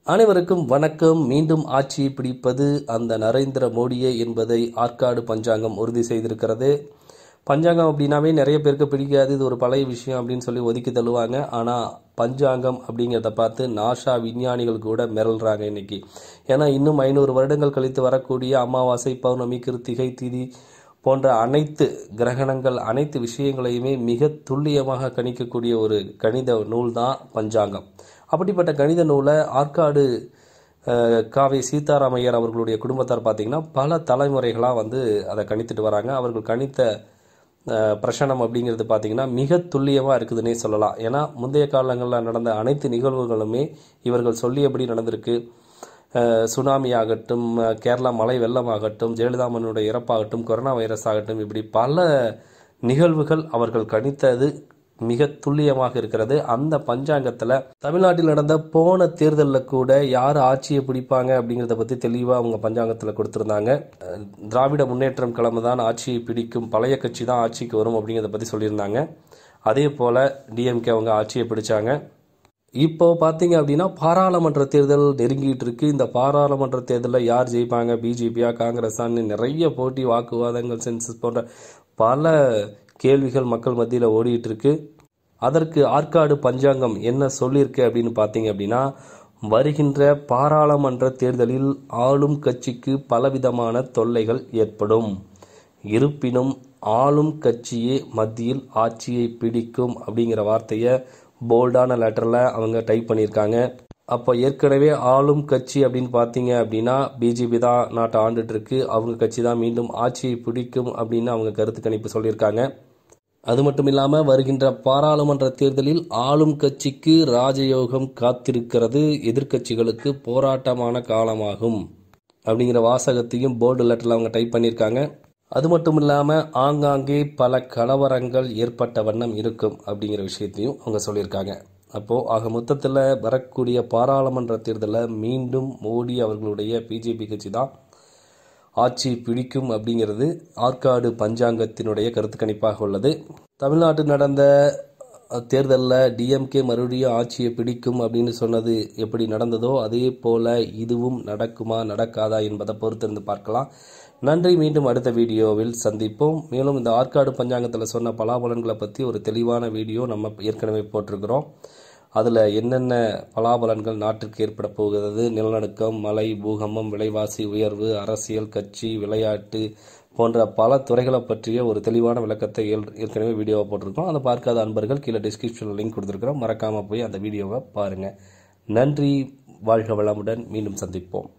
அனைவருக்கும் வணக்கம் மீண்டும் ஆட்சியை பிடிப்பது அந்த நரேந்திர மோடியே என்பதை ஆற்காடு பஞ்சாங்கம் உறுதி செய்திருக்கிறது பஞ்சாங்கம் அப்படின்னாவே நிறைய பேருக்கு பிடிக்காது இது ஒரு பழைய விஷயம் அப்படின்னு சொல்லி ஒதுக்கி தள்ளுவாங்க ஆனால் பஞ்சாங்கம் அப்படிங்கிறத பார்த்து நாசா விஞ்ஞானிகள் கூட மிரள்றாங்க இன்னைக்கு ஏன்னா இன்னும் ஐநூறு வருடங்கள் கழித்து வரக்கூடிய அமாவாசை பௌர்ணமி கிருத்திகை திதி போன்ற அனைத்து கிரகணங்கள் அனைத்து விஷயங்களையுமே மிக துல்லியமாக கணிக்கக்கூடிய ஒரு கணித நூல் தான் பஞ்சாங்கம் அப்படிப்பட்ட கணித நூலை ஆற்காடு அஹ், காவை சீதாராமையர் அவர்களுடைய குடும்பத்தார் பார்த்தீங்கன்னா பல தலைமுறைகளாக வந்து அதை கணித்துட்டு வராங்க அவர்கள் கணித்த அஹ், பிரசனம் அப்படிங்கிறது பார்த்தீங்கன்னா மிக துல்லியமாக இருக்குதுன்னே சொல்லலாம் ஏன்னா முந்தைய காலங்களில் நடந்த அனைத்து நிகழ்வுகளுமே இவர்கள் சொல்லியபடி நடந்திருக்கு அஹ், சுனாமி ஆகட்டும் அஹ், கேரளா மழை வெள்ளம் ஆகட்டும் ஜெயலலிதாமனுடைய இறப்பாகட்டும் கொரோனா வைரஸ் ஆகட்டும் இப்படி பல நிகழ்வுகள் அவர்கள் கணித்தது மிக துல்லியமாக இருக்கிறது அந்த பஞ்சாங்கத்தில் தமிழ்நாட்டில் நடந்த போன தேர்தலில் கூட யார் ஆட்சியை பிடிப்பாங்க அப்படிங்கிறத பற்றி தெளிவாக அவங்க பஞ்சாங்கத்தில் கொடுத்துருந்தாங்க அஹ், திராவிட முன்னேற்றம் கிழமை தான் ஆட்சியை பிடிக்கும் பழைய கட்சி தான் ஆட்சிக்கு வரும் அப்படிங்கிறத பற்றி சொல்லியிருந்தாங்க அதே போல் டிஎம்கே அவங்க ஆட்சியை பிடிச்சாங்க இப்போ பார்த்தீங்க அப்படின்னா பாராளுமன்ற தேர்தல் நெருங்கிட்டு இருக்கு இந்த பாராளுமன்ற தேர்தலில் யார் ஜெயிப்பாங்க பிஜேபியா காங்கிரஸான்னு நிறைய போட்டி வாக்குவாதங்கள் சென்சஸ் போன்ற பல கேள்விகள் மக்கள் மத்தியில் ஓடிட்டு இருக்கு அதற்கு ஆற்காடு பஞ்சாங்கம் என்ன சொல்லியிருக்கு அப்படின்னு பார்த்தீங்க அப்படின்னா வருகின்ற பாராளுமன்ற தேர்தலில் ஆளும் கட்சிக்கு பலவிதமான தொல்லைகள் ஏற்படும் இருப்பினும் ஆளும் கட்சியே மத்தியில் ஆட்சியை பிடிக்கும் அப்படிங்கிற வார்த்தையை போல்டான லெட்டரில் அவங்க டைப் பண்ணியிருக்காங்க அப்போ ஏற்கனவே ஆளும் கட்சி அப்படின்னு பார்த்தீங்க அப்படின்னா பிஜேபி தான் நாட்டை ஆண்டுட்டு இருக்கு அவங்க கட்சி தான் மீண்டும் ஆட்சியை பிடிக்கும் அப்படின்னு அவங்க கருத்து கணிப்பு சொல்லியிருக்காங்க அது மட்டும் இல்லாமல் வருகின்ற பாராளுமன்ற தேர்தலில் ஆளும் கட்சிக்கு ராஜயோகம் காத்திருக்கிறது எதிர்க்கட்சிகளுக்கு போராட்டமான காலமாகும் அப்படிங்கிற வாசகத்தையும் போர்டு லெட்டரில் அவங்க டைப் பண்ணியிருக்காங்க அது மட்டும் இல்லாமல் ஆங்காங்கே பல கலவரங்கள் ஏற்பட்ட வண்ணம் இருக்கும் அப்படிங்கிற விஷயத்தையும் அவங்க சொல்லியிருக்காங்க அப்போது ஆக மொத்தத்தில் வரக்கூடிய பாராளுமன்ற தேர்தலில் மீண்டும் மோடி அவர்களுடைய பிஜேபி கட்சி தான் ஆட்சி பிடிக்கும் அப்படிங்கிறது ஆற்காடு பஞ்சாங்கத்தினுடைய கருத்து கணிப்பாக உள்ளது தமிழ்நாட்டில் நடந்த தேர்தலில் டிஎம்கே மறுபடியும் ஆட்சியை பிடிக்கும் அப்படின்னு சொன்னது எப்படி நடந்ததோ அதே போல இதுவும் நடக்குமா நடக்காதா என்பதை பொறுத்திருந்து பார்க்கலாம் நன்றி மீண்டும் அடுத்த வீடியோவில் சந்திப்போம் மேலும் இந்த ஆற்காடு பஞ்சாங்கத்தில் சொன்ன பலாபலன்களை பற்றி ஒரு தெளிவான வீடியோ நம்ம ஏற்கனவே போட்டிருக்கிறோம் அதில் என்னென்ன பலாபலன்கள் நாட்டிற்கு ஏற்பட போகிறது நிலநடுக்கம் மழை பூகம்பம் விலைவாசி உயர்வு அரசியல் கட்சி விளையாட்டு போன்ற பல துறைகளை பற்றிய ஒரு தெளிவான விளக்கத்தை ஏல்- ஏற்கனவே வீடியோவை போட்டிருக்கோம் அதை பார்க்காத அன்பர்கள் கீழே டிஸ்கிரிப்ஷனில் லிங்க் கொடுத்துருக்குறோம் மறக்காமல் போய் அந்த வீடியோவை பாருங்கள் நன்றி வாழ்க வளமுடன் மீண்டும் சந்திப்போம்